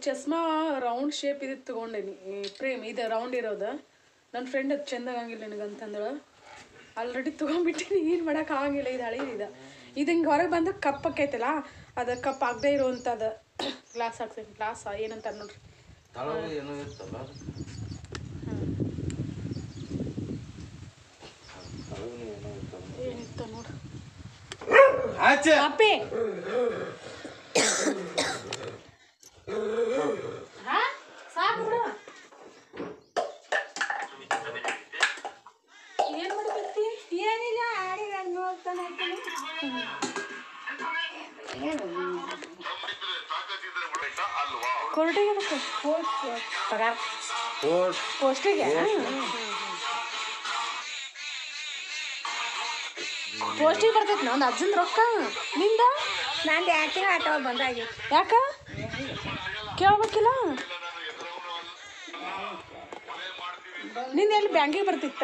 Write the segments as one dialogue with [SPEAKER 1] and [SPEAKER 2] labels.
[SPEAKER 1] ಚಸ್ಮಾ round shape ಇದು ತೊಗೊಂಡೇನಿ ಈ frame ಇದು ರೌಂಡ್ ಇರೋದು ನನ್ನ ಫ್ರೆಂಡ್ ಅದು ಚಂದ ಆಗಂಗಿಲ್ಲ ನಿನಗಂತಂದಳು ಆಲ್ರೆಡಿ ತೊಗೊಂಡ್ಬಿಟ್ಟಿನಿ ಏನು ಮಾಡೋಕೆ ಆಗಂಗಿಲ್ಲ ಇದು ಹಳಿ ಇದು ಇದು ಹಿಂಗೆ ಹೊರಗೆ ಬಂದು ಕಪ್ ಆಕೈತಲ್ಲ ಅದು ಕಪ್ ಆಗದೆ ಇರೋವಂಥದ್ದು ಗ್ಲಾಸ್ ಹಾಕ್ತೀನಿ ಗ್ಲಾಸ್ ಏನಂತಾರೆ ನೋಡ್ರಿ
[SPEAKER 2] ತಳಗ ಏನೋ ಇರ್ತಲ್ಲ ತಳಗನು ಏನೋ ಇರ್ತಲ್ಲ
[SPEAKER 1] ಏನಿತ್ತು ನೋಡ್ರಿ
[SPEAKER 2] ಆಚೆ
[SPEAKER 1] ಅಪ್ಪಿ ಹಾ ಸಾಕು ಬಿಡು ಏನ್ ಮಾಡಕತ್ತಿ
[SPEAKER 3] ಏನಿಲ್ಲ ಆಡಿಗೆ ನೋಡ್ತಾನೆ
[SPEAKER 1] ಕೊರಟಿಗೆ ಅದಕ್ಕೆ
[SPEAKER 3] ಪಗಾರ
[SPEAKER 2] ಕೋಟ್
[SPEAKER 1] ಪೋಸ್ಟಿಗೆ ಪೋಸ್ಟಿಗೆ ಬರ್ತೈತಿ ಒಂದು ಅಜ್ಜನ ರೊಕ್ಕ ನಿಂದ
[SPEAKER 3] ನಂದು ಎರಡು ತಿಂಗಳು ಆಟೋ ಬಂದಾಗಿ
[SPEAKER 1] ಯಾಕ ಕೇಳ್ಬೇಕಿಲ್ಲ ನಿಂದ ಎಲ್ಲಿ ಬ್ಯಾಂಕಿಗೆ ಬರ್ತಿತ್ತ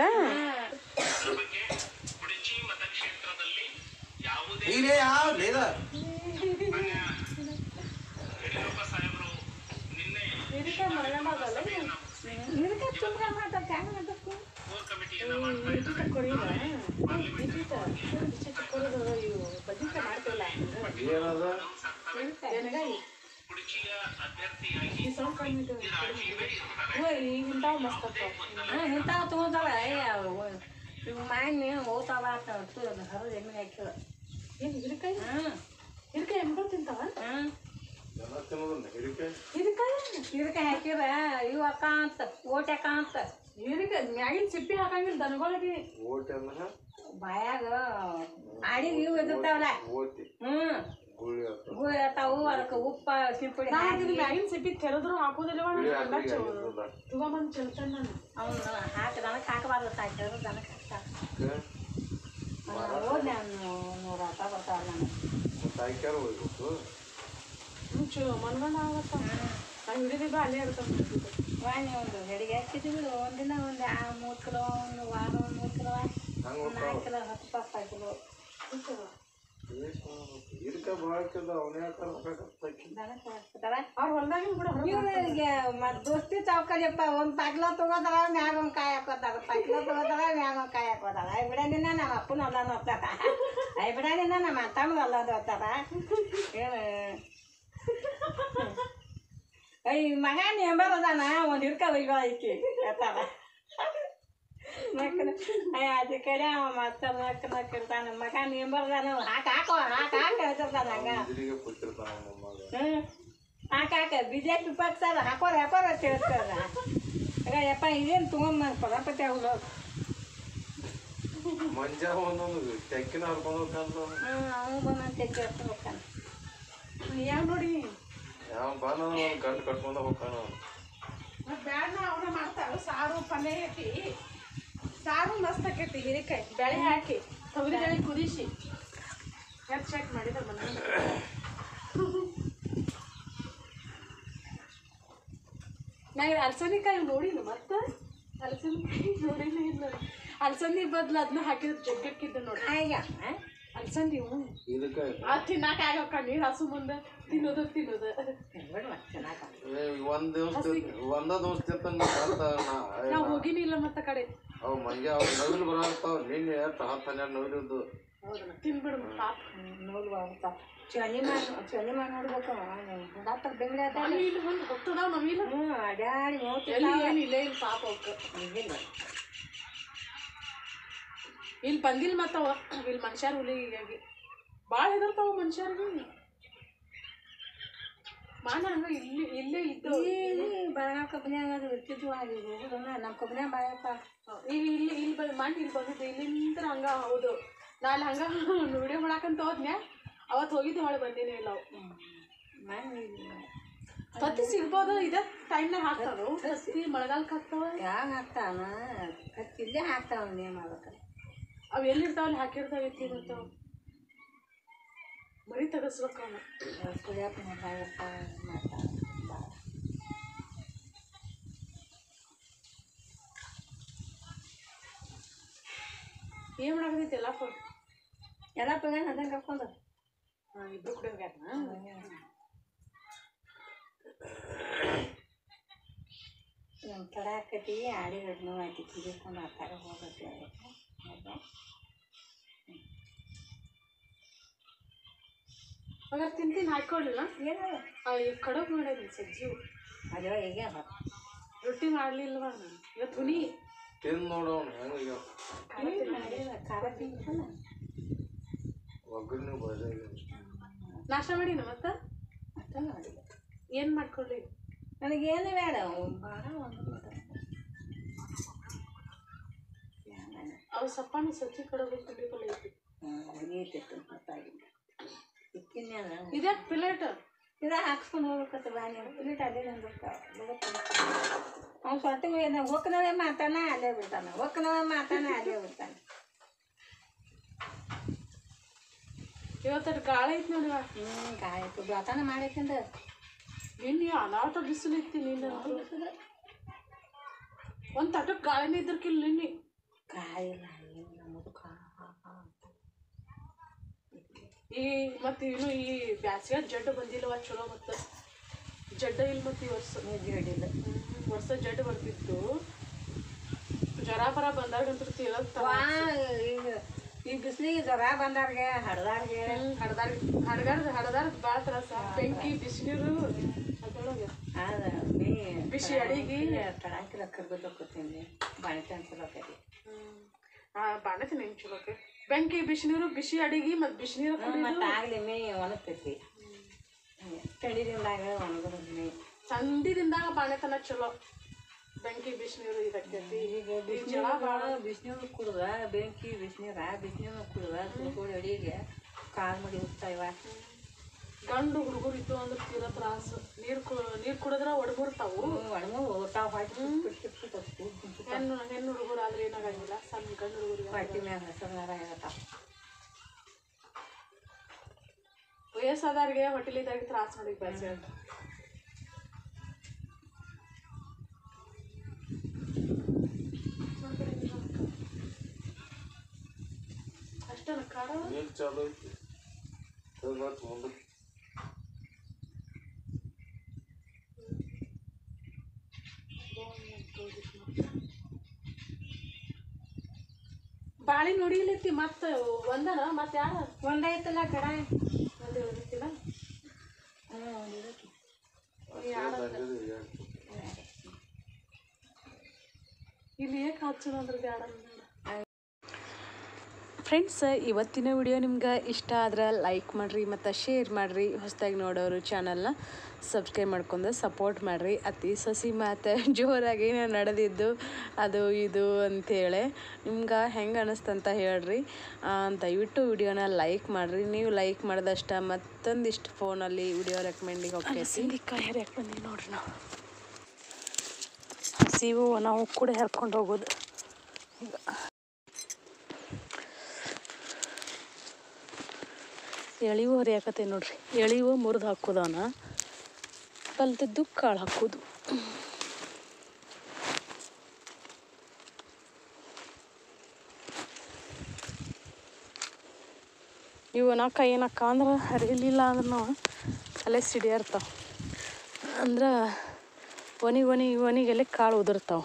[SPEAKER 2] ಈಗಲೇ ಯಾವ ಲೇದ
[SPEAKER 3] ಇದಕ್ಕೆ ಚುಮ್ರ ಮಾತಾಡ್ತಾ ಹೆಂಗೆ ಮಾತಾಡ್ತು
[SPEAKER 2] ಏನದ
[SPEAKER 3] ಹಾಂ ಇಂಥವು ತೊಗೊಂತಾವ ಇವು ಮಾಡಿ ಹೋಗ್ತಾವ ಅಂತ ಹರಿದು ಎಣ್ಣೆ ಹಾಕಿದ
[SPEAKER 1] ಏನು ಹಿರಿಕಾಯಿ
[SPEAKER 3] ಹಾಂ
[SPEAKER 1] ಹಿರಿಕಾಯಿ ಎಮ್ಗಳು ತಿಂತಾವ
[SPEAKER 3] ಹಾಂ
[SPEAKER 2] ಎಲ್ಲ ತಿನ್ನೋದಿಲ್ಲ ಹಿರಿಕಾಯಿ
[SPEAKER 1] ಹಿರಿಕಾಯಿ
[SPEAKER 3] ಇದಕ್ಕೆ ಹಾಕಿರ ಇವು ಅಕ್ಕ ಅಂತ ಓಟ್ ಅಕ್ಕ ಅಂತ
[SPEAKER 1] ಹಿರಿಕಾಯಿ ಮ್ಯಾಗಿನ ಸಿಪ್ಪಿ ಹಾಕಂಗಿಲ್ಲ ದನಗಳಿಗೆ
[SPEAKER 2] ಓಟ್ ಎಲ್ಲ
[SPEAKER 3] ಬಾಯಾಗ ಆಡಿಗೆ ಇವು ಎದುರ್ತಾವಲ್ಲ
[SPEAKER 2] ಓತಿ
[SPEAKER 3] ಹ್ಞೂ
[SPEAKER 2] ಗುಳಿ ಆಗ್ತದ
[SPEAKER 3] ಗು ಇರ್ತಾವು ಅದಕ್ಕೆ ಉಪ್ಪ ಸಿಂಪುಡಿ
[SPEAKER 1] ನಾನು
[SPEAKER 3] ಹಾಕಿ
[SPEAKER 1] ಇದು ಮ್ಯಾಗಿನ ಸಿಪ್ಪಿ ತೆರೆದ್ರು ಹಾಕೋದಿಲ್ಲ
[SPEAKER 2] ಗುಳಿ ಹಾಕಿ ಆಗಿರ್ತದ
[SPEAKER 1] ತಗೊಂಬಂದು ಚೆಲ್ತಾನೆ ನಾನು
[SPEAKER 3] ಅವನು ಹಾಕಿ ದನಕ್ಕೆ ಹಾಕಬಾರ್ದು ಸಾಕಿದ್ರು ದನಕ್ಕೆ ಹಾಕ್ತಾರೆ ಹೋದ್ ನಾನು ನೂರ ರೂಪಾಯಿ ಬರ್ತಾವ ನಾನು
[SPEAKER 2] ಮತ್ತೆ ಹಾಕ್ಯಾರ ಹೋಗ್ಬೇಕು
[SPEAKER 1] ಹ್ಞೂ ಚಲೋ ಮನ್ಗಂಡ ಆಗತ್ತ ನಾನು ಹಿಡಿದಿದ್ದು ಅಲ್ಲೇ ಇರ್ತಾನೆ
[SPEAKER 3] ವಾಣಿ ಒಂದು ಗಡಿಗೆ ಹಾಕಿದ್ವಿ ಬಿಡು ಒಂದಿನ ಒಂದು ಆ ಮೂರು ಕಿಲೋ ಒಂದು ವಾರ ಒಂದು ಮೂರು ಕಿಲೋ
[SPEAKER 2] ಹಂಗೆ
[SPEAKER 3] ಒಂದು ನಾಲ್ಕು ಕಿಲೋ ಹತ್ತು ರೂಪಾಯಿ ಕಿಲೋ
[SPEAKER 2] ಹಿರಿಕಾಯಿ ಭಾಳ ಹಾಕಿದ ಅವನೇ ಹಾಕಿ
[SPEAKER 3] ದನಕ್ಕೆ ಹಾಕ್ತಾರ
[SPEAKER 1] ಅವ್ರ ಹೊಲ್ದಾಗಿನ ಕೂಡ ಹೊರಗೆ
[SPEAKER 3] ಇವ್ರಿಗೆ ಮತ್ತೆ ದೋಸ್ತಿ ಚೌಕಡಿಯಪ್ಪ ಒಂದು ಪಾಕಿಲ ತೊಗೋತಾರ ಮ್ಯಾಗ ಒಂದು ಕಾಯಿ ಹಾಕೋತಾರ ಪಾಕಿಲ ತೊಗೋತಾರ ಮ್ಯಾಗ ಒಂದು ಕಾಯಿ ಹಾಕೋತಾರ ಐ ಬಿಡನಿನ ನಮ್ಮ ಅಪ್ಪನ ಅಲ್ಲ ಹೋಗ್ತಾರ ಐ ಬಿಡನಿನ ನಮ್ಮ ತಮ್ಮನ ಅಲ್ಲ ಹೋಗ್ತಾರ ಏನು ಐ ಮಗ ನೆಂಬರ್ ಅದಾನ ಒಂದು ಹಿಡ್ಕ ಒಯ್ಗೋ ಐತಿ ಹೇಳ್ತಾರ ನಕ್ಕನ ಅಯ್ಯ ಅದ ಕಡೆ ಅವ ಮತ್ತೆ ನಕ್ಕ ನಕ್ಕಿರ್ತಾನ ಮಗ ನೆಂಬರ್ದಾನ ಹಾಕ ಹಾಕೋ ಹಾಕ ಹಾಕ ಹೇಳ್ತಿರ್ತಾನ ಹಂಗ
[SPEAKER 2] ಇದ್ರಿಗೆ ಕೊಟ್ಟಿರ್ತಾನ ನಮ್ಮಗ
[SPEAKER 3] ಹ್ಮ್ ಹಾಕ ಹಾಕ ಬಿ ಜೆ ಪಿ ಪಕ್ಷ ಅದ ಹಾಕೋರ ಹಾಕೋರ ಅಂತ ಹೇಳ್ತಾರ ಆಗ ಯಪ್ಪ ಇದೇನು ತೊಗೊಂಬ ಪದಾಪತಿ ಅವಳು
[SPEAKER 2] ಮಂಜ ಒಂದೊಂದು ತೆಕ್ಕಿನ ಹರ್ಕೊಂಡು ಹೋಗ್ತಾನ
[SPEAKER 3] ಹ್ಞೂ ಅವನು ಬಂದಂತೆ ಕೇಳ್ತಾನ
[SPEAKER 1] ಯಾವ ನೋಡಿ
[SPEAKER 2] ಯಾವ ಬಾನ ಒಂದು ಗಂಟು ಕಟ್ಕೊಂಡು ಹೋಗ್ತಾನ ಅವ್ನು.
[SPEAKER 1] ಮತ್ತೆ ಬ್ಯಾಡ ಅವನ ಮಾಡ್ತಾರ ಸಾರು ಪಲ್ಯ ಐತಿ ಸಾರು ಮಸ್ತ್ ಆಕೈತಿ ಹಿರಿಕಾಯಿ ಬೇಳೆ ಹಾಕಿ ತೊಗರಿ ಬೇಳೆ ಕುದಿಸಿ ಯಾಕೆ ಚೆಕ್ ಮಾಡಿದ ಮನೆ ನಾ ಅಲ್ಸಂದಿಕಾಯಿ ನೋಡಿಲ್ಲ ಮತ್ತೆ ಅಲ್ಸಂದಿಕಾಯಿ ನೋಡಿಲ್ಲ ಇಲ್ಲ ಅಲ್ಸಂದಿ ಬದ್ಲು ಅದನ್ನ ಹಾಕಿದ್ರೆ ಜಗ್ಗಕ್ಕಿದ್ದು ನೋಡಿ
[SPEAKER 3] ಆಯ್ಯ
[SPEAKER 1] ಅಲ್ಸಂದಿ ಹ್ಞೂ
[SPEAKER 2] ಇದಕ್ಕೆ
[SPEAKER 1] ಆ ತಿನ್ನಾಕ ಆಗಕ್ಕ ನೀರು ಹಸು ಮುಂದೆ ತಿನ್ನೋದು ತಿನ್ನೋದು
[SPEAKER 3] ಬಿಡುವ ಚೆನ್ನಾಗ
[SPEAKER 2] ಏ, ಒಂದ್ ದಿವಸ ಒಂದ ದಿವಸ ತಿಂತಾನ ಮತ್ತ
[SPEAKER 1] ನಾ ಹೋಗಿನಿಲ್ಲ ಮತ್ತೆ ಕಡೆ
[SPEAKER 2] ಅವ್ ಮಂಜ ಅವ್ ನವಿಲು ಬರಾಕ್ತಾವ ನಿನ್ನೆ ಎಷ್ಟು ಹತ್ತು ಹನ್ನೆರಡು ನವಿಲು
[SPEAKER 1] ಹೌದಲ್ಲ ತಿನ್ಬಿಡು ಪಾಪ
[SPEAKER 3] ನೋಡುವ ಅಂತ ಚನಿ ಮಾಡಿ ಚನಿ ಮಾಡಿ ನೋಡ್ಬೇಕು ಡಾಕ್ಟರ್ ಬೆಂಗ್ರೆ
[SPEAKER 1] ಅಲ್ಲಿ ಇಲ್ಲಿ ಒಂದು ಹೊತ್ತದಾವ ನಮಿಲ್ಲ
[SPEAKER 3] ಹ್ಞೂ ಅಡ್ಯಾಡಿ
[SPEAKER 1] ಎಲ್ಲಿ
[SPEAKER 3] ನೋಡ್ತಿಲ್ಲ
[SPEAKER 1] ಏನಿಲ್ಲ ಇಲ್ಲಿ ಪಾಪ ಅವಕ್ಕೆ
[SPEAKER 3] ಇಲ್ಲ
[SPEAKER 1] ಇಲ್ಲಿ ಬಂದಿಲ್ಲ ಮತ್ತವ ಇಲ್ಲಿ ಮನುಷ್ಯರು ಹುಲಿಗಾಗಿ ಭಾಳ ಹೆದರ್ತಾವ ಮನುಷ್ಯರಿಗೆ ಮಾನ ಹಂಗ ಇಲ್ಲಿ ಇಲ್ಲೇ ಇದ್ದು
[SPEAKER 3] ಇಲ್ಲಿ ಬೆಳಗಾವ್ ಕಬ್ಬನ್ಯಾಗ ಅದು ಇರ್ತಿದ್ವು ಅಲ್ಲಿ ಹೋಗುದನ್ನ ನಮ್ಮ ಕಬ್ಬನ್ಯಾಗ ಬಾಯಪ್ಪ
[SPEAKER 1] ಈಗ ಇಲ್ಲಿ ಇಲ್ಲಿ ಬಂದು ಮಣ್ಣು ಇಲ್ಲಿ ಬಂದಿದ್ದು ಇಲ್ಲಿಂದ ಹಂಗ ಹೌದು ನಾನು ಹಂಗ ವಿಡಿಯೋ ಮಾಡಾಕಂತ ಹೋದ್ನ್ಯಾ ಅವತ್ತು ಹೋಗಿದ್ದು ಹೊಳೆ ಬಂದಿನಿ ಇಲ್ಲ ಅವು
[SPEAKER 3] ಮಣ್ಣು
[SPEAKER 1] ತತ್ತಿ ಸಿಗ್ಬೋದು ಇದ ಟೈಮ್ನಾಗ ಹಾಕ್ತಾವ ತತ್ತಿ ಮಳೆಗಾಲಕ್ಕೆ ಹಾಕ್ತಾವ
[SPEAKER 3] ಯಾವ ಹಾಕ್ತಾನ ಇಲ್ಲೇ ಹಾಕ್ತಾವ ನೇಮ್ ಮಾಡ್ಬೇಕು
[SPEAKER 1] ಅವು ಎಲ್ಲಿರ್ತಾವ ಅಲ್ಲಿ ಹಾಕಿರ್ತಾವ ಎತ್ತಿ ಬರ್ತಾವ ಮರಿ ತೆಗಸ್ಬೇಕು ಅವನು
[SPEAKER 3] ಕುಡಿಯಪ್ಪ ಬಾಯಪ್ಪ ಮಾಡ್ತಾವ ಭಾಳ
[SPEAKER 1] ಏನು ಮಾಡಾಕತೈತಿ ಎಲ್ಲಪ್ಪ
[SPEAKER 3] ಎಲ್ಲ ಪಗಾನ ಅದಂಗೆ ಕರ್ಕೊಂಡು
[SPEAKER 1] ಹಾಂ ಇಬ್ರು ಕುಡಿಯೋಗ್ಯಾರ
[SPEAKER 3] ತಡ ಆಕತಿ ಆಡಿ ಹಿಡ್ದು ನೋವು ಆಯ್ತು ಕಿಗಿಸ್ಕೊಂಡು ಆತಾಗ ಹೋಗತ್ತೆ ಹೌದಾ
[SPEAKER 1] ಹಾಗಾದ್ರೆ ತಿಂತೀನಿ ಹಾಕೊಡ್ಲಿಲ್ಲ
[SPEAKER 3] ಏನು
[SPEAKER 1] ಈ ಕಡುಬು ಮಾಡಿದ್ರಿ ಸಜ್ಜಿ
[SPEAKER 3] ಅಯ್ಯೋ ಈಗ
[SPEAKER 1] ರೊಟ್ಟಿ ಮಾಡ್ಲಿಲ್ವಾ ನಾನು ಇವತ್ತು ಹುನಿ
[SPEAKER 2] ತಿಂದು ನೋಡೋಣ ಹೆಂಗ
[SPEAKER 3] ಖಾರ ತಿಂತಲ್ಲ
[SPEAKER 2] ಒಗ್ಗರಣೆ ಬರೀ
[SPEAKER 1] ನಾಷ್ಟ ಮಾಡಿನ ಮತ್ತೆ
[SPEAKER 3] ಅಷ್ಟ ಮಾಡಿಲ್ಲ
[SPEAKER 1] ಏನು ಮಾಡ್ಕೊಳ್ಳಿ
[SPEAKER 3] ನನಗೇನು ಬೇಡ ಭಾಳ ಒಂದು
[SPEAKER 1] ಅವು ಸಪ್ಪಾನು ಸಜ್ಜಿ ಕಡುಬು ತಿಂಡಿ ಪಲ್ಯ ಐತಿ
[SPEAKER 3] ಮುಗಿಯೈತಿತ್ತು ಗೊತ್ತಾಗಿಲ್ಲ ಇಕ್ಕಿನ್ಯಾನ
[SPEAKER 1] ಇದೇ ಪ್ಲೇಟ್
[SPEAKER 3] ಇದ ಹಾಕ್ಸ್ಕೊಂಡು ಹೋಗ್ಬೇಕತ್ತ ಬಾನಿ ಪ್ಲೇಟ್ ಅಲ್ಲೇ ಅವ್ನು ಸೊಟ್ಟಿಗೆ ಹೋಗ್ನವೇ ಮಾತಾನ ಅಲ್ಲೇ ಬಿಡ್ತಾನ ಹೋಗ್ನವೇ ಮಾತಾನ ಅಲ್ಲೇ ಬಿಡ್ತಾನೆ
[SPEAKER 1] ಇವತ್ತು ಗಾಳಿ ಐತಿ ನೋಡಿ
[SPEAKER 3] ಹ್ಞೂ ಕಾಯಕ್ಕೆ ಬ್ಯಾತಾನ ಮಾಡೈತಂದ
[SPEAKER 1] ನಿನ್ನೆ ಅನಾಥ ಬಿಸಿಲು ಐತಿ ನಿನ್ನ ಒಂದು ತಟಕ್ ಗಾಳಿನೇ ಇದ್ರಕಿಲ್ಲ ನಿನ್ನೆ
[SPEAKER 3] ಕಾಯಿಲ್ಲ ಏನು ನಮ್ಮದು ಕಾ
[SPEAKER 1] ಈ ಮತ್ತೆ ಇನ್ನು ಈ ಬ್ಯಾಸಿಗೆ ಜಡ್ಡು ಬಂದಿಲ್ಲವ ಚಲೋ ಮತ್ತೆ ಜಡ್ಡ ಇಲ್ಲ ಮತ್ತೆ ಈ ವರ್ಷ
[SPEAKER 3] ಹಿಡಿಲ್ಲ
[SPEAKER 1] ವರ್ಷ ಜಡ್ಡು ಬರ್ತಿತ್ತು ಜ್ವರ ಬರ ಬಂದಾಗಂತೂ ತೀಳತ್ತ
[SPEAKER 3] ವಾ ಈಗ ಈ ಬಿಸಿಲಿಗೆ ಜ್ವರ ಬಂದಾರ್ಗೆ ಹಡ್ದಾರ್ಗೆ
[SPEAKER 1] ಹಡದಾರ ಹಡಗಾರ್ದ ಹಡದಾರ್ದ ಭಾಳ ತ್ರಾಸ ಬೆಂಕಿ ಬಿಸಿನೀರು ಅದ್ರೊಳಗೆ
[SPEAKER 3] ಅದ ಮೀ
[SPEAKER 1] ಬಿಸಿ ಅಡಿಗೆ
[SPEAKER 3] ತಡಾಕಿಲ್ಲ ಕರ್ಗೋದಕ್ಕೋತೀನಿ ಬಾಣಿತ ಅನ್ಸಲಕ್ಕೈತಿ
[SPEAKER 1] ಆ ಬಾಣತಿ ನಿನ್ ಚಲೋಕೆ ಬೆಂಕಿ ಬಿಸಿನೀರು ಬಿಸಿ ಅಡಿಗೆ ಮತ್ತು ಬಿಸಿನೀರು
[SPEAKER 3] ಮತ್ತೆ ಆಗ್ಲಿ ಮೇ ಒಣಗ್ತೈತಿ ಚಳಿದಿಂದಾಗ ಒಣಗೋದು ಮೇ
[SPEAKER 1] ಚಂದಿದಿಂದಾಗ ಬಾಣತನ ಚಲೋ ಬೆಂಕಿ ಬಿಸಿನೀರು ಇದಕ್ಕೈತಿ
[SPEAKER 3] ಈಗ ಬಿಸಿನೀರು ಭಾಳ ಬಿಸಿನೀರು ಕುಡ್ದ ಬೆಂಕಿ ಬಿಸಿನೀರ ಬಿಸಿನೀರು ಕುಡ್ದ ತುಳ್ಕೊಡಿ ಅಡಿಗೆ ಕಾಲು ಮಡಿ ಉತ್ತಾಯಿವ
[SPEAKER 1] ಗಂಡು ಹುಡುಗರು ಇತ್ತು ಅಂದ್ರೆ ತೀರಾ ತ್ರಾಸ ನೀರು ಕು ನೀರು ಕುಡಿದ್ರೆ ಒಡಗುರ್ತಾವು
[SPEAKER 3] ಒಣಗು ಊಟ ಹೊಟ್ಟೆ
[SPEAKER 1] ಹೆಣ್ಣು ಹೆಣ್ಣು ಹುಡುಗರು ಆದ್ರೆ ಏನಾಗಂಗಿಲ್ಲ ಸಣ್ಣ ಗಂಡು ಹುಡುಗರಿಗೆ
[SPEAKER 3] ಹೊಟ್ಟೆ ಮ್ಯಾಗ ಹಸರ್ನಾರ ಆಗತ್ತಾವ
[SPEAKER 1] ವಯಸ್ಸಾದವ್ರಿಗೆ ಹೊಟ್ಟೆಲಿದ್ದಾಗ ತ್ರಾಸ ಮಾಡಿ ಬೇಸೆ ಅಂತ ಅಷ್ಟನ ಖಾರ
[SPEAKER 2] ನೀರು ಚಾಲು ಐತಿ ಹೋಗ್ಬಾರ್ದು ಮುಂದಕ್ಕೆ
[SPEAKER 1] ಬಾಳಿ ನೋಡಿಲೈತಿ ಮತ್ತ ಒಂದನ ಮತ್ತ ಯಾರ
[SPEAKER 3] ಒಂದೈತಲ್ಲ ಕಡ
[SPEAKER 1] ಒಂದ್ ಹೇಳಿರ್ತಿಲ್ಲ
[SPEAKER 3] ಹ್ಞೂ ಒಂದಿದಕ್ಕೆ
[SPEAKER 2] ತಂದಿದ್ದು ಎರಡು.
[SPEAKER 1] ಇಲ್ಲಿ ಏಕೆ ಹಚ್ಚೋಣ ಅಂದ್ರೆ ಬೇಡ ಫ್ರೆಂಡ್ಸ್ ಇವತ್ತಿನ ವಿಡಿಯೋ ನಿಮ್ಗೆ ಇಷ್ಟ ಆದ್ರೆ ಲೈಕ್ ಮಾಡಿರಿ ಮತ್ತು ಶೇರ್ ಮಾಡಿರಿ ಹೊಸದಾಗಿ ನೋಡೋರು ಚಾನಲ್ನ ಸಬ್ಸ್ಕ್ರೈಬ್ ಮಾಡ್ಕೊಂಡು ಸಪೋರ್ಟ್ ಮಾಡಿರಿ ಅತಿ ಸಸಿ ಮಾತು ಜೋರಾಗಿ ನಡೆದಿದ್ದು ಅದು ಇದು ಅಂತೇಳಿ ನಿಮ್ಗೆ ಹೆಂಗೆ ಅನ್ನಿಸ್ತಂತ ಹೇಳ್ರಿ ಆ, ದಯವಿಟ್ಟು ವಿಡಿಯೋನ ಲೈಕ್ ಮಾಡಿರಿ ನೀವು ಲೈಕ್ ಮಾಡಿದಷ್ಟ ಮತ್ತೊಂದಿಷ್ಟು ಫೋನಲ್ಲಿ ವಿಡಿಯೋ ರೆಕಮೆಂಡಿಗೆ ಹೋಗ್ತೈತಿ ಕಾಯಿ ಹರಿಯಕ್ಕೆ ಬಂದೀವಿ ನೋಡ್ರಿ ನಾವು ಹಸಿವು ನಾವು ಕೂಡ ಹರ್ಕೊಂಡು ಹೋಗೋದು ಈಗ ಎಳಿವು ಹರಿಯಾಕತ್ತೆ ನೋಡ್ರಿ ಎಳಿವು ಮುರಿದು ಹಾಕೋದವನ ಕಲ್ತಿದ್ದು ಕಾಳು ಹಾಕೋದು ಇವು ನಾ ಏನಕ್ಕ ಅಂದ್ರೆ ಹರಿಲಿಲ್ಲ ಅಂದ್ರೆ ನಾವು ಅಲ್ಲೇ ಸಿಡಿಯಾರ್ತಾವ ಅಂದ್ರೆ ಒನಿ ಒನಿ ಒನಿಗೆಲ್ಲ ಕಾಳು ಉದುರ್ತಾವ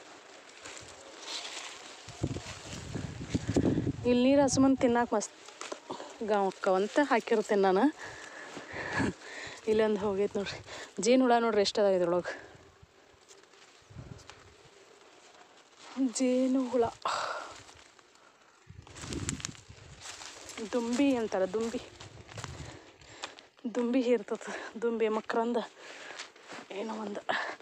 [SPEAKER 1] ಇಲ್ಲಿ ನೀರು ಹಸ್ಮಂದು ತಿನ್ನಕ್ಕೆ ಮಸ್ತ್ ಗಾವಕ್ಕವಂತ ಹಾಕಿರ್ತೇನೆ ನಾನು ಇಲ್ಲೊಂದು ಹೋಗೈತೆ ನೋಡ್ರಿ ಜೇನು ಹುಳ ನೋಡ್ರಿ ಎಷ್ಟು ಅದಾವ ಇದ್ರೊಳಗೆ ಜೇನು ಹುಳ ದುಂಬಿ ಅಂತಾರೆ ದುಂಬಿ ದುಂಬಿ ಇರ್ತದೆ ದುಂಬಿ ಮಕ್ರಂದ ಏನೋ ಒಂದು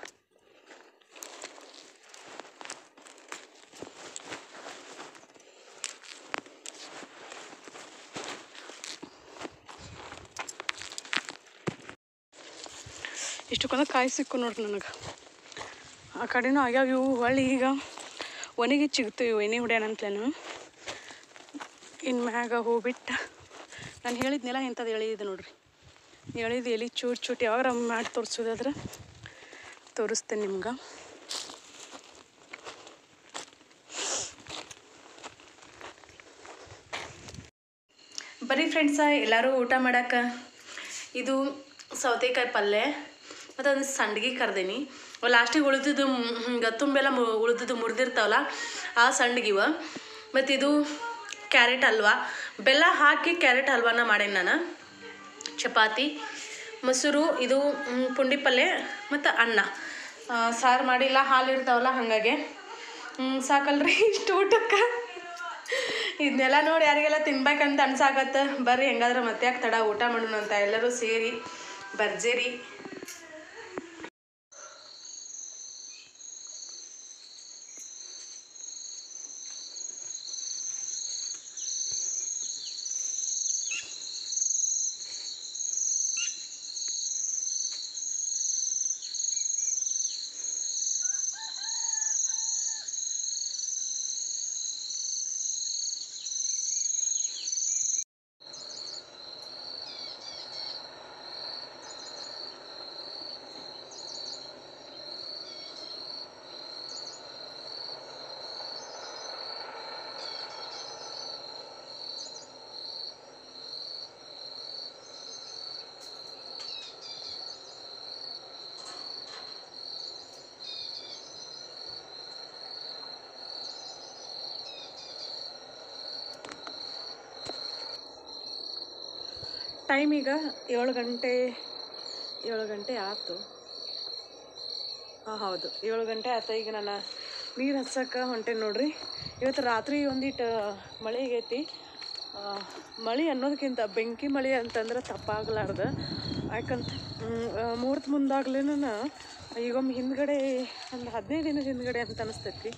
[SPEAKER 1] ಇಷ್ಟಕ್ಕೊಂದು ಕಾಯಿ ಸಿಕ್ಕು ನೋಡ್ರಿ ನನಗೆ ಆ ಕಡೆನೂ ಆಗ್ಯಾವ ಇವು ಹೊಳ್ಳಿ ಈಗ ಒಣಗಿ ಚಿಗ್ತೀವಿ ಎಣ್ಣೆ ಹೊಡ್ಯಾನಂತ್ಲೇನು ಇನ್ನು ಮ್ಯಾಗ ಹೋಗ್ಬಿಟ್ಟು ನಾನು ಹೇಳಿದ್ನೆಲ್ಲ ಇಂಥದ್ದು ಹೇಳಿದ್ದು ನೋಡ್ರಿ ಹೇಳಿದ್ದು ಎಲ್ಲಿ ಚೂಟ್ ಚೂಟ್ ಯಾವಾಗ ಮಾಡಿ ತೋರಿಸೋದಾದ್ರೆ ತೋರಿಸ್ತೇನೆ ನಿಮ್ಗೆ ಬರೀ ಫ್ರೆಂಡ್ಸ ಎಲ್ಲರೂ ಊಟ ಮಾಡಕ್ಕೆ ಇದು ಸೌತೆಕಾಯಿ ಪಲ್ಯ ಮತ್ತು ಒಂದು ಸಂಡ್ಗಿ ಕರ್ದೇನಿ ಲಾಸ್ಟಿಗೆ ಉಳಿದಿದ್ದು ಹಿಂಗೆ ತುಂಬೆಲ್ಲ ಮು ಉಳಿದಿದ್ದು ಮುರಿದಿರ್ತಾವಲ್ಲ ಆ ಸಂಡ್ಗಿವ ಮತ್ತು ಇದು ಕ್ಯಾರೆಟ್ ಹಲ್ವಾ ಬೆಲ್ಲ ಹಾಕಿ ಕ್ಯಾರೆಟ್ ಹಲ್ವಾನ ಮಾಡೇನಿ ನಾನು ಚಪಾತಿ ಮೊಸರು ಇದು ಮ್, ಪುಂಡಿ ಪಲ್ಯ ಮತ್ತು ಅನ್ನ ಆ, ಸಾರು ಮಾಡಿಲ್ಲ ಹಾಲು ಇರ್ತಾವಲ್ಲ ಹಾಗಾಗಿ ಹ್ಮ್, ಸಾಕಲ್ರಿ ಇಷ್ಟು ಊಟಕ್ಕೆ ಇದನ್ನೆಲ್ಲ ನೋಡಿ ಯಾರಿಗೆಲ್ಲ ತಿನ್ಬೇಕಂತ ಅನ್ಸಾಕತ್ತ ಬರ್ರಿ ಹೆಂಗಾದ್ರೆ ಮತ್ತೆ ಯಾಕೆ ತಡ ಊಟ ಮಾಡೋಣ ಅಂತ ಎಲ್ಲರೂ ಸೇರಿ ಬರ್ಜೇರಿ ಟೈಮ್ ಈಗ ಏಳು ಗಂಟೆ ಏಳು ಗಂಟೆ ಆಯ್ತು ಹಾಂ ಹೌದು ಏಳು ಗಂಟೆ ಆಯ್ತು ಈಗ ನಾನು ನೀರು ಹಚ್ಚಕ್ಕೆ ಹೊಂಟೆ ನೋಡ್ರಿ ಇವತ್ತು ರಾತ್ರಿ ಒಂದಿಟ್ಟು ಮಳೆ ಆಗೈತಿ ಆ, ಮಳೆ ಅನ್ನೋದಕ್ಕಿಂತ ಬೆಂಕಿ ಮಳೆ ಅಂತಂದ್ರೆ ತಪ್ಪಾಗಲಾರ್ದು ಯಾಕಂತ ಮುಹೂರ್ತ ಮುಂದಾಗ್ಲೇನ ಈಗೊಮ್ಮೆ ಹಿಂದ್ಗಡೆ ಒಂದು ಹದಿನೈದು ದಿನದ ಹಿಂದ್ಗಡೆ ಅಂತ ಅನಿಸ್ತೈತಿ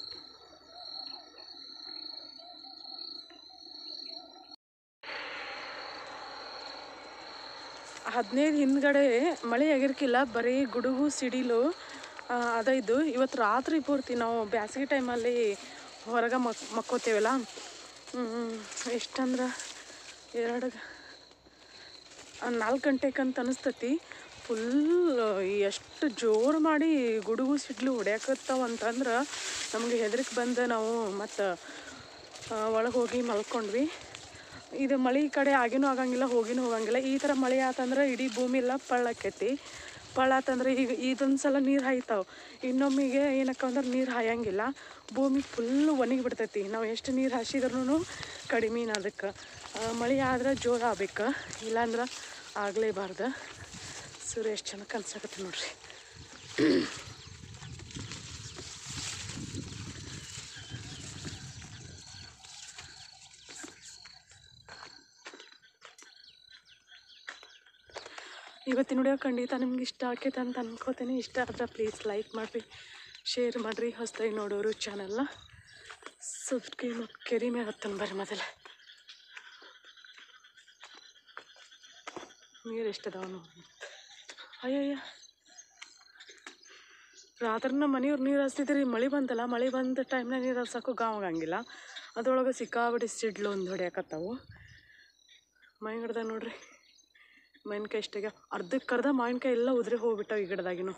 [SPEAKER 1] ಹದಿನೈದು ಹಿಂದ್ಗಡೆ ಮಳೆ ಆಗಿರ್ಕಿಲ್ಲ ಬರೀ ಗುಡುಗು ಸಿಡಿಲು ಆ, ಅದ ಇದು ಇವತ್ತು ರಾತ್ರಿ ಪೂರ್ತಿ ನಾವು ಬ್ಯಾಸಿಗೆ ಟೈಮಲ್ಲಿ ಹೊರಗೆ ಮಕ್ ಮಕ್ಕೋತೇವಲ್ಲ ಎಷ್ಟಂದ್ರೆ ಎರಡು ನಾಲ್ಕು ಗಂಟೆಕಂತ ಅನಿಸ್ತತಿ ಫುಲ್ ಎಷ್ಟು ಜೋರು ಮಾಡಿ ಗುಡುಗು ಸಿಡ್ಲು ಹೊಡ್ಯಾಕತ್ತಾವ ಅಂತಂದ್ರೆ ನಮಗೆ ಹೆದರಿಕೆ ಬಂದು ನಾವು ಮತ್ತು ಒಳಗೆ ಹೋಗಿ ಮಲ್ಕೊಂಡ್ವಿ ಇದು ಮಳೆ ಈ ಕಡೆ ಆಗಿನೂ ಆಗಂಗಿಲ್ಲ ಹೋಗಿನೂ ಹೋಗಂಗಿಲ್ಲ ಈ ಥರ ಮಳೆ ಆತಂದ್ರೆ ಇಡೀ ಭೂಮಿ ಎಲ್ಲ ಪಳ್ಳಾಕೈತಿ ಪಳ್ಳಾತಂದ್ರೆ ಈಗ ಇದೊಂದು ಸಲ ನೀರು ಹಾಯ್ತಾವೆ ಇನ್ನೊಮ್ಮಿಗೆ ಏನಕ್ಕ ಅಂದ್ರೆ ನೀರು ಹಾಯಂಗಿಲ್ಲ ಭೂಮಿ ಫುಲ್ ಒಣಗಿ ಬಿಡ್ತೈತಿ ನಾವು ಎಷ್ಟು ನೀರು ಹಾಸಿದ್ರೂ ಕಡಿಮೆ ಅದಕ್ಕೆ ಮಳೆ ಆದ್ರೆ ಜೋರು ಆಗ್ಬೇಕು ಇಲ್ಲಾಂದ್ರೆ ಆಗಲೇಬಾರ್ದು ಸೂರ್ಯ ಎಷ್ಟು ಚೆನ್ನಾಗಿ ಕನ್ಸಾಕತ್ತೆ ನೋಡ್ರಿ ಇವತ್ತಿನ ವಿಡಿಯೋ ಖಂಡಿತ ನಿಮ್ಗೆ ಇಷ್ಟ ಆಕೈತೆ ಅಂತ ಅನ್ಕೋತೀನಿ ಇಷ್ಟ ಆದ್ರೆ ಪ್ಲೀಸ್ ಲೈಕ್ ಮಾಡಿರಿ ಶೇರ್ ಮಾಡಿರಿ ಹೊಸ್ದಾಗಿ ನೋಡೋರು ಚಾನಲ್ನ ಸಬ್ಸ್ಕ್ರೈಬ್ ಕೆರಿ ಮ್ಯಾಗ ಹತ್ತನ ಬರ್ರಿ ಮೊದಲ ನೀರು ಎಷ್ಟದಾವ ನೋಡಿ ಅಯ್ಯಯ್ಯ ರಾತ್ರಿ ನಮ್ಮ ಮನೆಯವ್ರು ನೀರು ಹಚ್ತಿದ್ರಿ ಮಳೆ ಬಂತಲ್ಲ ಮಳೆ ಬಂದ ಟೈಮ್ನಾಗ ನೀರು ಹರ್ಸಕ್ಕೂ ಗಾಂವ್ ಆಗಂಗಿಲ್ಲ ಅದ್ರೊಳಗೆ ಸಿಕ್ಕಾಬಿಟ್ಟು ಸಿಡ್ಲು ಒಂದು ಹೊಡ್ಯಾಕತ್ತಾವು ಮೈ ಗಿಡದಾಗ ನೋಡ್ರಿ ಮಾವಿನ್ಕಾಯಿ ಇಷ್ಟಾಗ ಅರ್ಧಕ್ಕರ್ಧ ಮಾವಿನ್ಕಾಯಿ ಎಲ್ಲ ಉದುರಿ ಹೋಗ್ಬಿಟ್ಟಾವ ಈ ಗಿಡದಾಗಿನು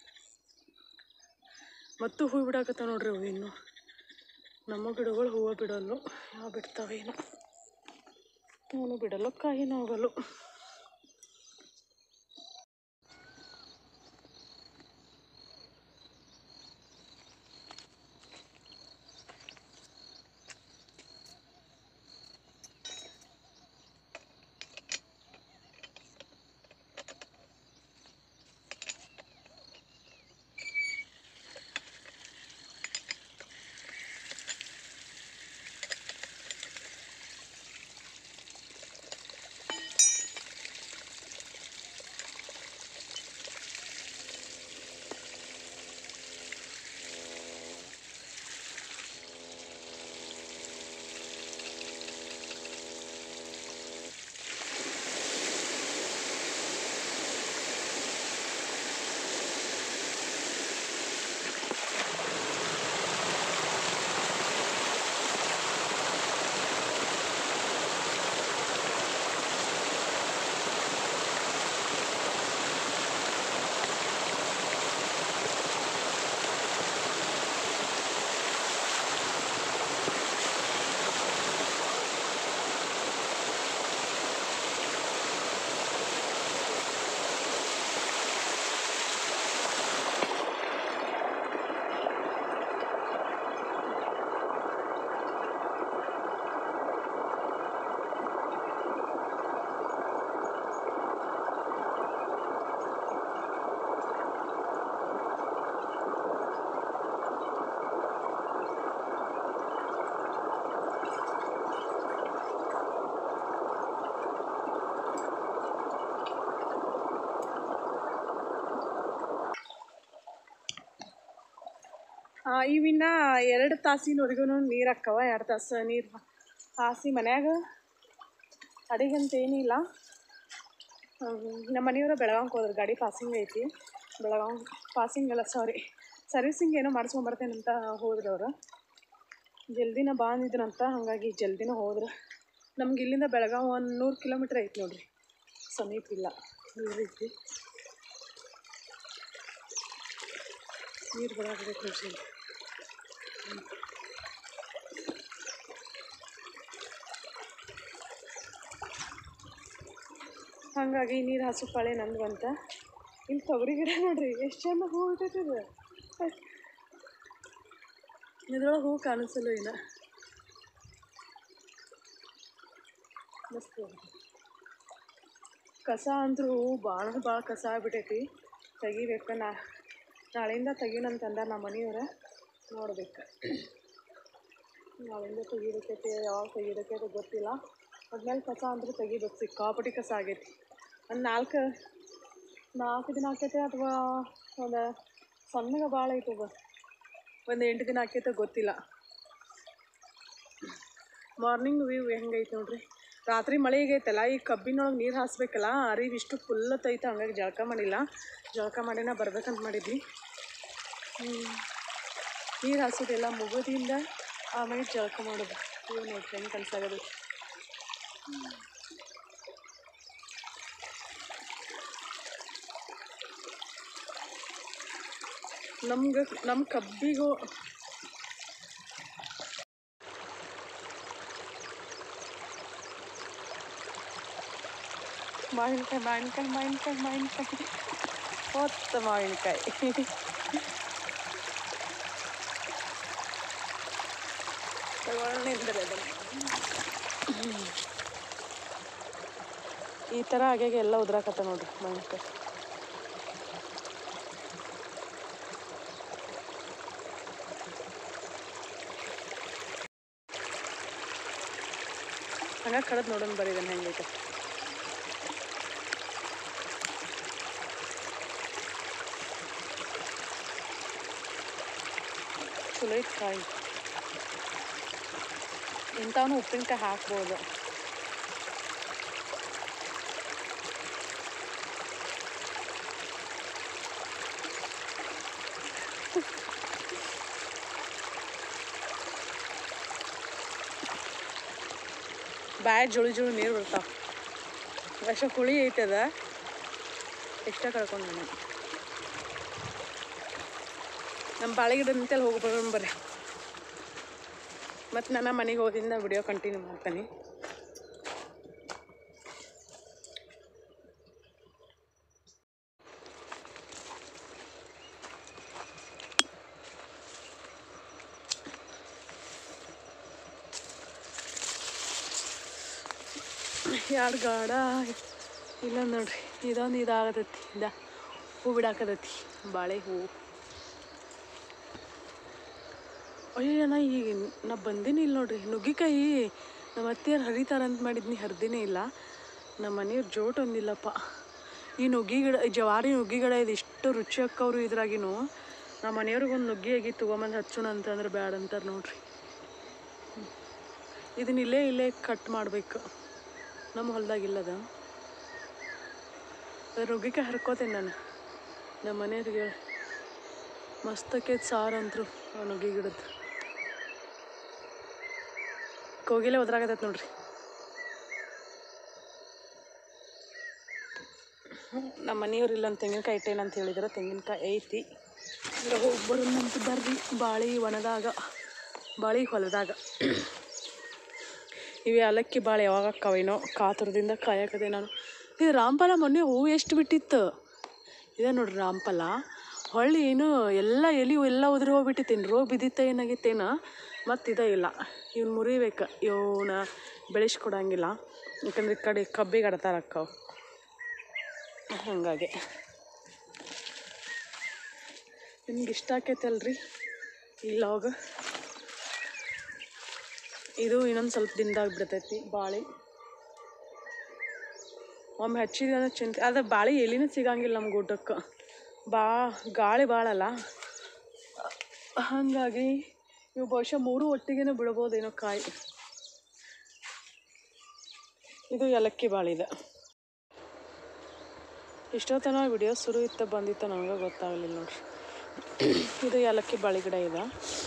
[SPEAKER 1] ಮತ್ತು ಹೂ ಬಿಡಾಕತ್ತಾವ ನೋಡ್ರಿ ಅವು ಇನ್ನು ನಮ್ಮ ಗಿಡಗಳು ಹೂವು ಬಿಡಲ್ಲು ಯಾವ ಬಿಡ್ತಾವೇನು ಅವನು ಬಿಡಲು ಕಾಯಿನೂ ಹೋಗಲು ಇವಿನ್ನ ಎರಡು ತಾಸಿನವರೆಗೂ ನೀರು ಹಾಕ್ಕವ ಎರಡು ತಾಸು ನೀರು ಹಾಸಿ ಮನ್ಯಾಗ ಅಡಿಗಂತ ಏನಿಲ್ಲ ನಮ್ಮ ಮನೆಯವರು ಬೆಳಗಾವ್ಗೆ ಹೋದ್ರು ಗಾಡಿ ಪಾಸಿಂಗ್ ಐತಿ ಬೆಳಗಾವ್ ಪಾಸಿಂಗ್ ಅಲ್ಲ ಸಾರಿ ಸರ್ವಿಸಿಂಗ್ ಏನೋ ಮಾಡಿಸ್ಕೊಂಬರ್ತೇನಂತ ಹೋದ್ರು ಅವರು ಜಲ್ದಿನ ಬಂದಿದ್ರಂತ ಹಾಗಾಗಿ ಜಲ್ದಿನ ಹೋದ್ರು ನಮ್ಗೆ ಇಲ್ಲಿಂದ ಬೆಳಗಾವ್ ಒಂದು ನೂರು ಕಿಲೋಮೀಟ್ರ್ ಐತಿ ನೋಡ್ರಿ ಸಮೀಪ ಇಲ್ಲ ದೂರ ಐತಿ ನೀರು ಬರಾಕಬೇಕು ನೋಡ್ರಿ ಹಾಗಾಗಿ ನೀರು ಹಾಸು ಪಾಳೆ ನಂದು ಬಂತ ಇಲ್ಲಿ ತೊಗರಿ ಗಿಡ ನೋಡ್ರಿ ಎಷ್ಟು ಚಂದ ಹೂ ಬಿಟ್ಟೈತೆ ಇದು ಇದ್ರೊಳಗೆ ಹೂ ಕಾಣಿಸಲ್ಲ ಇನ್ನ ಮಸ್ತ್ ಅದ. ಕಸ ಅಂದ್ರೂ ಭಾಳ ಭಾಳ ಕಸ ಆಗ್ಬಿಟ್ಟೈತಿ ತೆಗಿಬೇಕು ನಾ ನಾಳೆಯಿಂದ ತೆಗೀನಂತ ಅಂದಾರ ನಮ್ಮ ಮನೆಯವ್ರ ನೋಡ್ಬೇಕು ನಾಳೆಯಿಂದ ತೆಗಿಬೇಕೈತಿ ಯಾವಾಗ ತೆಗಿಬೇಕೈತಿ ಗೊತ್ತಿಲ್ಲ ಅದ್ಮೇಲೆ ಕಸ ಅಂದ್ರೆ ತೆಗಿಬೇಕು ಸಿಕ್ಕಾಪಟ್ಟಿ ಕಸ ಆಗೈತಿ ಒಂದು ನಾಲ್ಕು ನಾಲ್ಕು ದಿನ ಆಕೈತೆ ಅಥವಾ ಒಂದು ಸಣ್ಣಗೆ ಭಾಳ ಐತದ ಒಂದು ಎಂಟು ದಿನ ಆಕೈತೆ ಗೊತ್ತಿಲ್ಲ ಮಾರ್ನಿಂಗ್ ವ್ಯೂ ಹೆಂಗೈತೆ ನೋಡ್ರಿ ರಾತ್ರಿ ಮಳೆ ಆಗೈತಲ್ಲ ಈ ಕಬ್ಬಿನೊಳಗೆ ನೀರು ಹಾಸ್ಬೇಕಲ್ಲ ಅರಿವು ಇಷ್ಟು ಫುಲ್ ಐತೆ ಹಂಗಾಗಿ ಜಳಕ ಮಾಡಿಲ್ಲ ಜಳಕ ಮಾಡಿನ ಬರ್ಬೇಕಂತ ಮಾಡಿದ್ವಿ ನೀರು ಹಾಸೋದೆಲ್ಲ ಮುಗೋದಿಂದ ಆಮೇಲೆ ಜಳಕ ಮಾಡೋದು ಇವು ನೋಡ್ರಿ ಹೆಂಗೆ ಕನ್ಸಾಗದು ನಮ್ಗೆ ನಮ್ಮ ಕಬ್ಬಿಗೂ ಮಾವಿನಕಾಯಿ ಮಾವಿನಕಾಯಿ ಮಾವಿನಕಾಯಿ ಮಾವಿನಕಾಯಿ ಹೊತ್ತ ಮಾವಿನಕಾಯಿ ತಗೊಂಡಿದ್ರೆ ಅದನ್ನು ಈ ಥರ ಹಾಗೆ ಎಲ್ಲ ಉದ್ರಾಕತ್ತ ನೋಡ್ರಿ ಮಾವಿನಕಾಯಿ ಹಂಗಾಗಿ ಕಡದ್ ನೋಡೋಣ ಬರೀ ಇದನ್ನ ಹೆಂಗೈತೆ ಚಲೋ ಐತೆ ಕಾಯಿ ಇಂಥವನು ಉಪ್ಪಿನಕಾಯಿ ಹಾಕ್ಬೋದು ಬ್ಯಾಡ್ ಜುಳಿ ಜುಳಿ ನೀರು ಬರ್ತಾವ ವರ್ಷ ಹುಳಿ ಐತದ ಇಷ್ಟ ಕಳ್ಕೊಂಡು ನಾನು ನಮ್ಮ ಬಾಳೆ ಗಿಡ ನಿಂತಲ್ಲಿ ಹೋಗಿ ಬರೋಣ ಬರ್ರಿ ಮತ್ತು ನನ್ನ ಮನೆಗೆ ಹೋದಿಂದ ವಿಡಿಯೋ ಕಂಟಿನ್ಯೂ ಮಾಡ್ತೀನಿ ಎರಡು ಗಾಡ ಇಲ್ಲ ನೋಡ್ರಿ ಇದೊಂದು ಇದಾಗತೈತಿ ಇದ ಹೂ ಬಿಡಾಕತೈತಿ ಬಾಳೆ ಹೂವು ಅಯ್ಯೋ ನಾ ಈಗ ನಾ ಬಂದೀನಿ ಇಲ್ಲಿ ನೋಡ್ರಿ ನುಗ್ಗಿಕಾಯಿ ನಮ್ಮ ಅತ್ತೆಯರು ಹರಿತಾರಂತ ಮಾಡಿದ್ನಿ ಹರಿದಿನೇ ಇಲ್ಲ ನಮ್ಮ ಮನೆಯವ್ರು ಜೋಟ್ ಒಂದಿಲ್ಲಪ್ಪ ಈ ನುಗ್ಗಿ ಗಿಡ ಈ ಜವಾರಿ ನುಗ್ಗಿ ಗಿಡ ಇದು ಇಷ್ಟು ರುಚಿ ಅಕ್ಕವ್ರು ಇದ್ರಾಗಿನೂ ನಮ್ಮ ಮನೆಯವ್ರಿಗೆ ಒಂದು ನುಗ್ಗಿ ಆಗಿ ತೊಗೊಂಬಂದು ಹಚ್ಚೋಣ ಅಂತಂದ್ರೆ ಬ್ಯಾಡ ಅಂತಾರೆ ನೋಡ್ರಿ ಹ್ಮ್. ಇದನ್ನ ಇಲ್ಲೇ ಇಲ್ಲೇ ಕಟ್ ಮಾಡ್ಬೇಕು ನಮ್ಮ ಹೊಲ್ದಾಗ ಇಲ್ಲದ ನುಗ್ಗಿಕಾಯಿ ಹರ್ಕೋತೇನೆ ನಾನು ನಮ್ಮ ಮನೆಯವ್ರಿಗೆ ಮಸ್ತಕೈತೆ ಸಾರು ಅಂತರು ಆ ನುಗ್ಗಿ ಗಿಡದ್ದು ಕೋಗಿಲೆ ಒದ್ರಾಗತೈತೆ ನೋಡ್ರಿ ನಮ್ಮ ಮನೆಯವ್ರು ಇಲ್ಲ ತೆಂಗಿನಕಾಯಿ ಇಟ್ಟೇನ ಅಂತ ಹೇಳಿದ್ರೆ ತೆಂಗಿನಕಾಯಿ ಐತಿ ಈಗ ಹೋಗ್ಬರು ನಂತ ಬರ್ರಿ ಬಾಳಿ ಒಣದಾಗ ಬಾಳಿ ಹೊಲದಾಗ ಇವು ಏಲಕ್ಕಿ ಬಾಳೆ ಯಾವಾಗ ಅಕ್ಕವೇನೋ ಕಾತುರದಿಂದ ಕಾಯಕದೆ ನಾನು ಇದು ರಾಮಫಲ ಮೊನ್ನೆ ಹೂವು ಎಷ್ಟು ಬಿಟ್ಟಿತ್ತು ಇದೆ ನೋಡ್ರಿ ರಾಮಫಲ ಹೊಳ್ಳಿ ಏನು ಎಲ್ಲ ಎಲೆ ಎಲ್ಲ ಉದುರಿ ಹೋಗ್ಬಿಟ್ಟಿತ್ತೇನು ರೋಗ ಬಿದ್ದಿತ್ತ ಏನಾಗಿತ್ತೇನ ಮತ್ತು ಇದೇ ಇಲ್ಲ ಇವ್ನು ಮುರಿಬೇಕು ಇವನ್ನ ಬೆಳೆಸ್ಕೊಡಂಗಿಲ್ಲ ಯಾಕಂದ್ರೆ ಈ ಕಡೆ ಕಬ್ಬಿಗೆ ಆಡ್ತಾರ ಅಕ್ಕವು ಹಾಗಾಗಿ ನಿಮ್ಗೆ ಇಷ್ಟ ಆಕೈತಲ್ರಿ ಈ ಲಾಗ್ ಇದು ಇನ್ನೊಂದು ಸ್ವಲ್ಪ ದಿನದಾಗ ಬಿಡ್ತೈತಿ ಬಾಳೆ ಒಮ್ಮೆ ಹಚ್ಚಿದ್ವಿ ಅಂದ್ರೆ ಚಿಂತೆ ಅದು ಬಾಳೆ ಎಲಿನೂ ಸಿಗಂಗಿಲ್ಲ ನಮ್ಗೆ ಊಟಕ್ಕೆ ಬಾ ಗಾಳಿ ಭಾಳಲ್ಲ ಹಾಗಾಗಿ ಇವು ಬಹುಶಃ ಮೂರು ಒಟ್ಟಿಗೆ ಬಿಡ್ಬೋದೇನೋ ಕಾಯಿ ಇದು ಏಲಕ್ಕಿ ಬಾಳಿದೆ ಇಷ್ಟೊತ್ತನ ವಿಡಿಯೋ ಶುರು ಇತ್ತ ಬಂದಿತ್ತ ನನಗೆ ಗೊತ್ತಾಗಲಿಲ್ಲ ನೋಡ್ರಿ ಇದು ಏಲಕ್ಕಿ ಬಾಳಿ ಗಿಡ ಇದೆ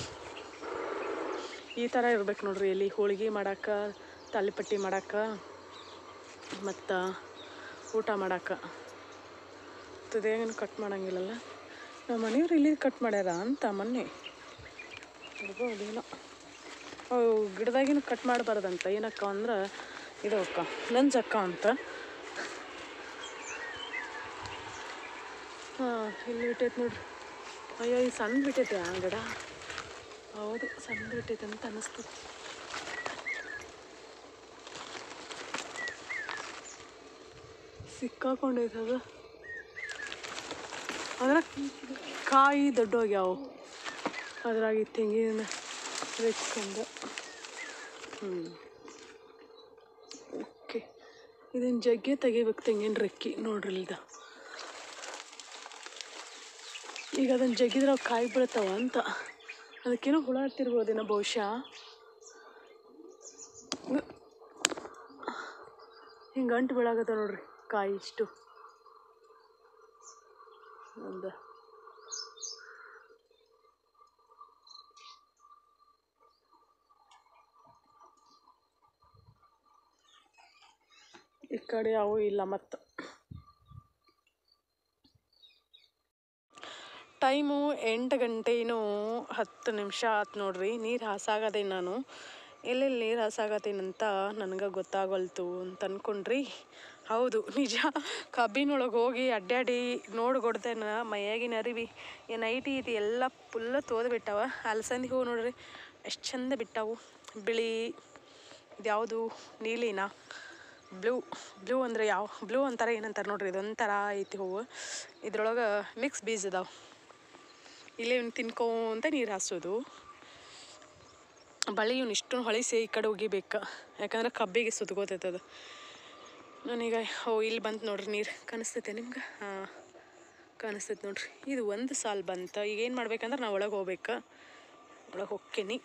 [SPEAKER 1] ಈ ಥರ ಇರ್ಬೇಕು ನೋಡ್ರಿ ಎಲ್ಲಿ ಹೋಳಿಗೆ ಮಾಡಕ್ಕೆ ತಾಲಿಪಟ್ಟಿ ಮಾಡಕ್ಕೆ ಮತ್ತು ಊಟ ಮಾಡಕ್ಕೆ ತುದೇಗೇನು ಕಟ್ ಮಾಡಂಗಿಲ್ಲಲ್ಲ ನಮ್ಮ ಮನೆಯವ್ರು ಇಲ್ಲಿ ಕಟ್ ಮಾಡ್ಯಾರ ಅಂತ ಮೊನ್ನೆ ಇರ್ಬೋದೇನೋ ಅವು ಗಿಡದಾಗಿನ ಕಟ್ ಮಾಡಬಾರ್ದಂತ ಏನಕ್ಕ ಅಂದ್ರೆ ಇದು ಅಕ್ಕ ನಂಜಕ್ಕ ಅಂತ ಹಾಂ ಇಲ್ಲಿ ಬಿಟ್ಟೈತೆ ನೋಡ್ರಿ ಅಯ್ಯೋ ಈ ಸಣ್ಣ ಬಿಟ್ಟೈತೆ ಆ ಗಿಡ ಹೌದು ಸಣ್ಣ ಬಿಟ್ಟೈತೆ ಅಂತ ಅನ್ನಿಸ್ತದೆ ಸಿಕ್ಕಾಕೊಂಡೈತೆ ಅದು ಅದ್ರ ಕಾಯಿ ದೊಡ್ಡೋಗ್ಯಾವು ಅದ್ರಾಗ ಈ ತೆಂಗಿನ ರೆಚ್ಕೊಂಡು ಹ್ಞೂ ಓಕೆ ಇದನ್ನು ಜಗ್ಗೆ ತೆಗಿಬೇಕು ತೆಂಗಿನ ರೆಕ್ಕಿ ನೋಡ್ರಿ ಇಲ್ದ ಈಗ ಅದನ್ನು ಜಗ್ಗಿದ್ರೆ ಅವು ಕಾಯಿ ಬೀಳ್ತಾವ ಅಂತ ಅದಕ್ಕೇನೋ ಹುಳ ಹತ್ತಿರ್ಬೋದೇನೋ ಬಹುಶಃ ಹಿಂಗೆ ಗಂಟು ಬೀಳಾಗತ್ತ ನೋಡ್ರಿ ಕಾಯಿ ಇಷ್ಟು ಒಂದು ಈ ಕಡೆ ಅವು ಇಲ್ಲ ಮತ್ತು ಟೈಮು ಎಂಟು ಗಂಟೆನೂ ಹತ್ತು ನಿಮಿಷ ಆತು ನೋಡ್ರಿ ನೀರು ಹಾಸಾಗದೇನು ನಾನು ಎಲ್ಲೆಲ್ಲಿ ನೀರು ಹಾಸಾಗತ್ತೇನಂತ ನನಗೆ ಗೊತ್ತಾಗಲ್ತು ಅಂತ ಅನ್ಕೊಂಡ್ರಿ ಹೌದು ನಿಜ ಕಬ್ಬಿನೊಳಗೆ ಹೋಗಿ ಅಡ್ಡಾಡಿ ನೋಡ್ಕೊಡ್ತೇನೆ ಮೈಯಾಗಿನ ಅರಿವಿ ಏನು ಐಟಿ ಐತಿ ಎಲ್ಲ ಫುಲ್ಲ ತೋದು ಬಿಟ್ಟಾವ ಅಲಸಂದಿ ಹೂವು ನೋಡ್ರಿ ಎಷ್ಟು ಚಂದ ಬಿಟ್ಟಾವು ಬಿಳಿ ಇದ್ಯಾವುದು ನೀಲಿನ ಬ್ಲೂ ಬ್ಲೂ ಅಂದರೆ ಯಾವ ಬ್ಲೂ ಅಂತಾರೆ ಏನಂತಾರೆ ನೋಡ್ರಿ ಇದೊಂಥರ ಐತಿ ಹೂವು ಇದ್ರೊಳಗೆ ಮಿಕ್ಸ್ ಬೀಜ ಅದಾವೆ ಇಲ್ಲೇ ಇವ್ನು ತಿನ್ಕೊಂತ ನೀರು ಹಾಸೋದು ಬಳಿ ಇವ್ನು ಇಷ್ಟು ಹೊಳಿಸಿ ಈ ಕಡೆ ಒಗಿಬೇಕು ಯಾಕಂದ್ರೆ ಕಬ್ಬಿಗೆ ಸುತ್ಕೋತೈತೆ ಅದು ನಾನೀಗ ಓ ಇಲ್ಲಿ ಬಂತು ನೋಡ್ರಿ ನೀರು ಕಾಣಿಸ್ತೈತೆ ನಿಮ್ಗೆ ಹಾಂ ಕಾಣಿಸ್ತೈತೆ ನೋಡ್ರಿ ಇದು ಒಂದು ಸಾಲು ಬಂತು ಈಗ ಏನು ಮಾಡ್ಬೇಕಂದ್ರೆ ನಾವು ಒಳಗೆ ಹೋಗ್ಬೇಕು ಒಳಗೆ ಹೋಕ್ಕೇನಿ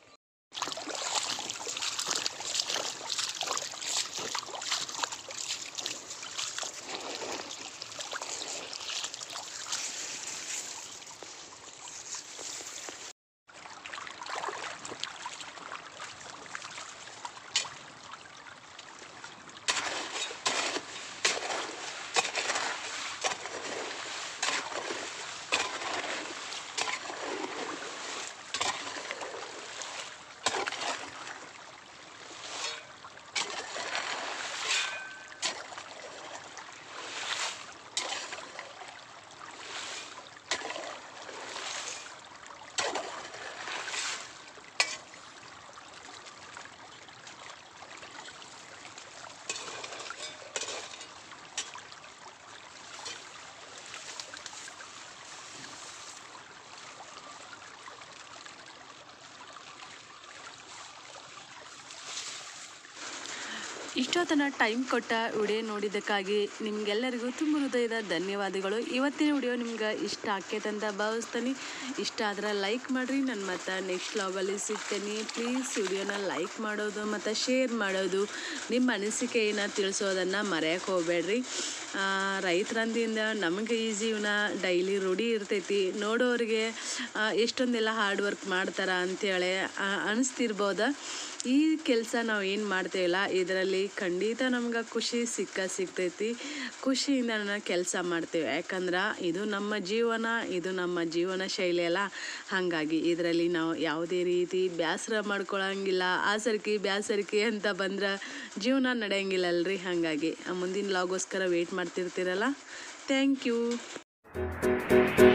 [SPEAKER 1] ಇಷ್ಟೊತ್ತನ ಟೈಮ್ ಕೊಟ್ಟ ವಿಡಿಯೋ ನೋಡಿದ್ದಕ್ಕಾಗಿ ನಿಮಗೆಲ್ಲರಿಗೂ ತುಂಬ ಹೃದಯದ ಧನ್ಯವಾದಗಳು ಇವತ್ತಿನ ವಿಡಿಯೋ ನಿಮ್ಗೆ ಇಷ್ಟ ಆಕೈತಂತ ಭಾವಿಸ್ತೀನಿ ಇಷ್ಟ ಆದ್ರೆ ಲೈಕ್ ಮಾಡಿರಿ ನಾನು ಮತ್ತು ನೆಕ್ಸ್ಟ್ ಲಾಗಲ್ಲಿ ಸಿಗ್ತೀನಿ ಪ್ಲೀಸ್ ವಿಡಿಯೋನ ಲೈಕ್ ಮಾಡೋದು ಮತ್ತು ಶೇರ್ ಮಾಡೋದು ನಿಮ್ಮ ಅನಿಸಿಕೆಯನ್ನು ತಿಳಿಸೋದನ್ನು ಮರೆಯೋಕೆ ಹೋಗಬೇಡ್ರಿ ರೈತರಂದಿಂದ ನಮಗೆ ಈ ಜೀವನ ಡೈಲಿ ರೂಢಿ ಇರ್ತೈತಿ ನೋಡೋರಿಗೆ ಆ, ಎಷ್ಟೊಂದೆಲ್ಲ ಹಾರ್ಡ್ ವರ್ಕ್ ಮಾಡ್ತಾರ ಅಂತೇಳಿ ಅನಿಸ್ತಿರ್ಬೋದ ಈ ಕೆಲಸ ನಾವು ಏನು ಮಾಡ್ತೇವಲ್ಲ ಇದರಲ್ಲಿ ಖಂಡಿತ ನಮ್ಗೆ ಖುಷಿ ಸಿಕ್ಕ ಸಿಗ್ತೈತಿ ಖುಷಿಯಿಂದ ನಾವು ಕೆಲಸ ಮಾಡ್ತೇವೆ ಯಾಕಂದ್ರೆ ಇದು ನಮ್ಮ ಜೀವನ ಇದು ನಮ್ಮ ಜೀವನ ಶೈಲಿ ಅಲ್ಲ ಹಾಗಾಗಿ ಇದರಲ್ಲಿ ನಾವು ಯಾವುದೇ ರೀತಿ ಬೇಸರ ಮಾಡ್ಕೊಳಂಗಿಲ್ಲ ಆಸರಿಕೆ ಬ್ಯಾಸರಿಕೆ ಅಂತ ಬಂದ್ರೆ ಜೀವನ ನಡೆಯಂಗಿಲ್ಲಲ್ರಿ ಹಾಗಾಗಿ ಮುಂದಿನ ಲಾಗೋಸ್ಕರ ವೇಟ್ ಮಾಡ್ತಿರ್ತೀರಲ್ಲ ಥ್ಯಾಂಕ್ ಯು